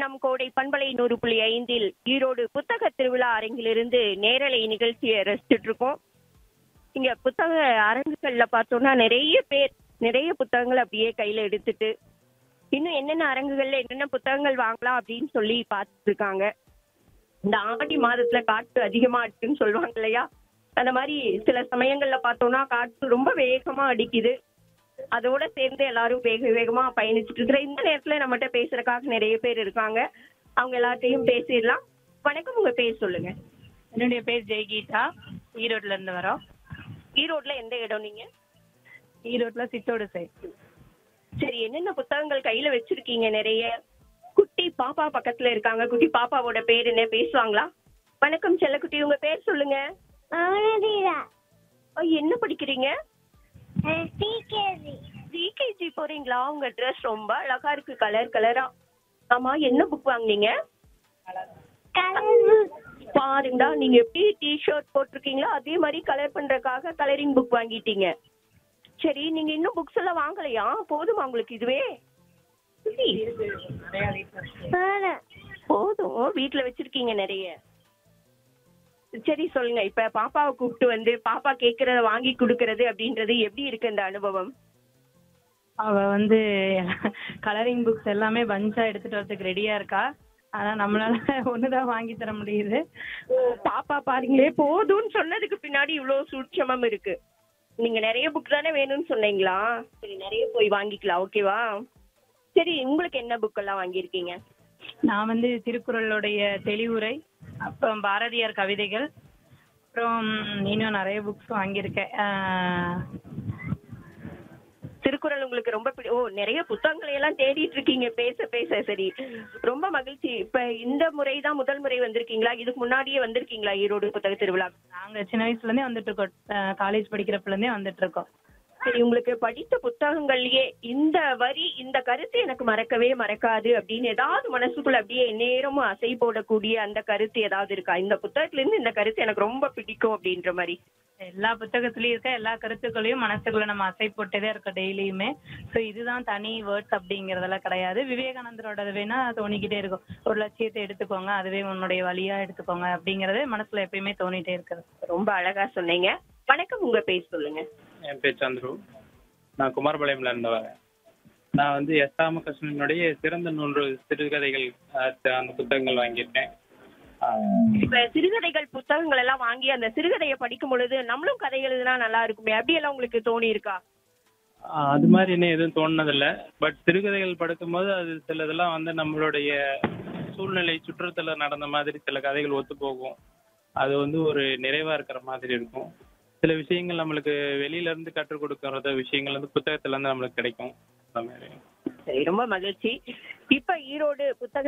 நம் கோடை பண்பலை நூறு புள்ளி ஐந்தில் ஈரோடு புத்தக திருவிழா அரங்கிலிருந்து நேரலை நிகழ்ச்சியை ரசிச்சுட்டு இருக்கோம் இங்க புத்தக அரங்குகள்ல பார்த்தோம்னா நிறைய பேர் நிறைய புத்தகங்கள் அப்படியே கையில எடுத்துட்டு இன்னும் என்னென்ன அரங்குகள்ல என்னென்ன புத்தகங்கள் வாங்கலாம் அப்படின்னு சொல்லி பார்த்துட்டு இருக்காங்க இந்த ஆடி மாதத்துல காற்று அதிகமா இருக்குன்னு சொல்லுவாங்க இல்லையா அந்த மாதிரி சில சமயங்கள்ல பார்த்தோம்னா காற்று ரொம்ப வேகமா அடிக்குது அதோட சேர்ந்து எல்லாரும் வேக வேகமா பயணிச்சுட்டு இருக்கிற இந்த நேரத்துல நம்மகிட்ட பேசுறதுக்காக நிறைய பேர் இருக்காங்க அவங்க எல்லார்ட்டையும் பேசிடலாம் வணக்கம் உங்க பேர் சொல்லுங்க என்னுடைய பேர் ஜெய்கீதா ஈரோட்ல இருந்து வரோம் ஈரோட்ல எந்த இடம் நீங்க ஈரோட்ல சித்தோடு சைட் சரி என்னென்ன புத்தகங்கள் கையில வச்சிருக்கீங்க நிறைய குட்டி பாப்பா பக்கத்துல இருக்காங்க குட்டி பாப்பாவோட பேர் என்ன பேசுவாங்களா வணக்கம் செல்லக்குட்டி உங்க பேர் சொல்லுங்க அவனதீரா ஐ, என்ன படிக்கிறீங்க டிகேவி ஜிகேஜி போறீங்களா உங்க ட்ரெஸ் ரொம்ப அழகா இருக்கு கலர் கலரா ஆமா என்ன புக் வாங்குனீங்க கலர் பாருங்கடா நீங்க எப்படி டி ஷர்ட் போட்டிருக்கீங்களோ அதே மாதிரி கலர் பண்றதுக்காக கலரிங் புக் வாங்கிட்டீங்க சரி நீங்க இன்னும் புக்ஸ் எல்லாம் வாங்கலையா போதுமா உங்களுக்கு இதுவே சரி, போதும் வீட்ல வச்சிருக்கீங்க நிறைய சரி சொல்லுங்க இப்ப பாப்பாவை கூப்பிட்டு வந்து பாப்பா கேக்குறத வாங்கி கொடுக்கறது அப்படின்றது எப்படி இருக்கு இந்த அனுபவம் அவ வந்து கலரிங் புக்ஸ் எல்லாமே பஞ்சா எடுத்துட்டு வரதுக்கு ரெடியா இருக்கா ஆனா நம்மளால ஒண்ணுதான் வாங்கி தர முடியுது ஓ, பாப்பா பாருங்களே போதும்னு சொன்னதுக்கு பின்னாடி இவ்வளவு சூட்சமம் இருக்கு நீங்க நிறைய புக் தானே வேணும்னு சொன்னீங்களா சரி நிறைய போய் வாங்கிக்கலாம் ஓகேவா சரி உங்களுக்கு என்ன புக் எல்லாம் வாங்கியிருக்கீங்க நான் வந்து திருக்குறளுடைய தெளிவுரை அப்புறம் பாரதியார் கவிதைகள் அப்புறம் இன்னும் நிறைய புக்ஸ் வாங்கியிருக்கேன் ஆஹ் திருக்குறள் உங்களுக்கு ரொம்ப பிடி ஓ நிறைய புத்தகங்களை எல்லாம் தேடிட்டு இருக்கீங்க பேச பேச சரி ரொம்ப மகிழ்ச்சி இப்ப இந்த முறை தான் முதல் முறை வந்திருக்கீங்களா இதுக்கு முன்னாடியே வந்திருக்கீங்களா ஈரோடு புத்தக திருவிழா நாங்க சின்ன வயசுல இருந்தே வந்துட்டு இருக்கோம் காலேஜ் படிக்கிறப்பல இருந்தே வந்துட்டு இருக்கோம் சரி உங்களுக்கு படித்த புத்தகங்கள்லயே இந்த வரி இந்த கருத்து எனக்கு மறக்கவே மறக்காது அப்படின்னு ஏதாவது மனசுக்குள்ள அப்படியே நேரமும் அசை போடக்கூடிய அந்த கருத்து ஏதாவது இருக்கா இந்த புத்தகத்துல இருந்து இந்த கருத்து எனக்கு ரொம்ப பிடிக்கும் அப்படின்ற மாதிரி எல்லா புத்தகத்திலயும் இருக்க எல்லா கருத்துக்களையும் மனசுக்குள்ள நம்ம அசை போட்டதே இருக்கோம் டெய்லியுமே சோ இதுதான் தனி வேர்ட்ஸ் அப்படிங்கறதெல்லாம் கிடையாது விவேகானந்தரோட வேணா தோணிக்கிட்டே இருக்கும் ஒரு லட்சியத்தை எடுத்துக்கோங்க அதுவே உன்னுடைய வழியா எடுத்துக்கோங்க அப்படிங்கறது மனசுல எப்பயுமே தோணிட்டே இருக்கிறது ரொம்ப அழகா சொன்னீங்க வணக்கம் உங்க பேர் சொல்லுங்க என் பேர் சந்துரு நான் குமாரபாளையம்ல இருந்து வரேன் நான் வந்து எஸ் ராமகிருஷ்ணனுடைய சிறந்த நூன்று சிறுகதைகள் அஹ், அந்த புத்தகங்கள் வாங்கியிருக்கேன் அஹ், இப்ப சிறுகதைகள் புத்தகங்கள் எல்லாம் வாங்கி அந்த சிறுகதையை படிக்கும் பொழுது நம்மளும் கதை எழுதுனா நல்லா இருக்குமே அப்படியெல்லாம் உங்களுக்கு தோணி இருக்கா அஹ், அது மாதிரி இன்னும் எதுவும் தோணுனதில்ல பட் சிறுகதைகள் படிக்கும்போது அது சிலதெல்லாம் வந்து நம்மளுடைய சூழ்நிலை சுற்றத்துல நடந்த மாதிரி சில கதைகள் ஒத்து போகும் அது வந்து ஒரு நிறைவா இருக்கிற மாதிரி இருக்கும் சில விஷயங்கள் நம்மளுக்கு வெளியில இருந்து கற்றுக் கொடுக்கறத விஷயங்கள் வந்து புத்தகத்துல இருந்து நம்மளுக்கு கிடைக்கும் அந்த மாதிரி சரி ரொம்ப மகிழ்ச்சி இப்ப ஈரோடு புத்தக